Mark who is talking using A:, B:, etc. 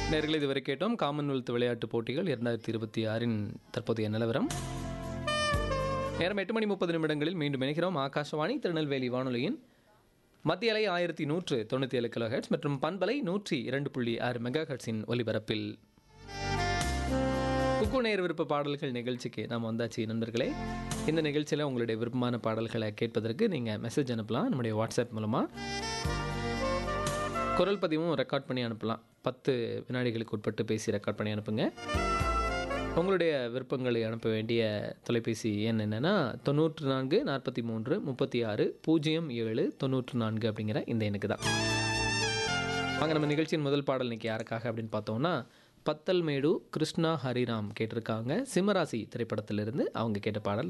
A: நேர்கள் இதுவரை கேட்டோம் காமன்வெல்த் விளையாட்டுப் போட்டிகள் இரண்டாயிரத்தி இருபத்தி ஆறின் தற்போதைய நிலவரம் நேரம் எட்டு மணி முப்பது நிமிடங்களில் மீண்டும் இணைகிறோம் ஆகாஷவாணி திருநெல்வேலி வானொலியின் மத்திய அலை ஆயிரத்தி நூற்று தொண்ணூற்றி ஏழு கிலோ ஹெட்ஸ் மற்றும் பண்பலை நூற்றி இரண்டு புள்ளி ஆறு மெகா ஹெட்ஸின் ஒலிபரப்பில் குக்கு நேர் விருப்ப பாடல்கள் நிகழ்ச்சிக்கு நாம் வந்தாச்சு நண்பர்களே இந்த நிகழ்ச்சியில் உங்களுடைய விருப்பமான பாடல்களை கேட்பதற்கு நீங்கள் மெசேஜ் அனுப்பலாம் நம்முடைய வாட்ஸ்அப் மூலமாக குரல் பதிவும் ரெக்கார்ட் பண்ணி அனுப்பலாம் பத்து வினாடிகளுக்கு உட்பட்டு பேசி ரெக்கார்ட் பண்ணி அனுப்புங்க உங்களுடைய விருப்பங்களை அனுப்ப வேண்டிய தொலைபேசி எண் என்னென்னா தொண்ணூற்று நான்கு நாற்பத்தி மூன்று முப்பத்தி ஆறு பூஜ்ஜியம் ஏழு தொண்ணூற்று நான்கு அப்படிங்கிற இந்த எண்ணுக்கு தான் வாங்க நம்ம நிகழ்ச்சியின் முதல் பாடல் இன்னைக்கு யாருக்காக அப்படின்னு பார்த்தோம்னா பத்தல்மேடு கிருஷ்ணா ஹரிராம் கேட்டிருக்காங்க சிம்மராசி திரைப்படத்திலிருந்து அவங்க கேட்ட பாடல்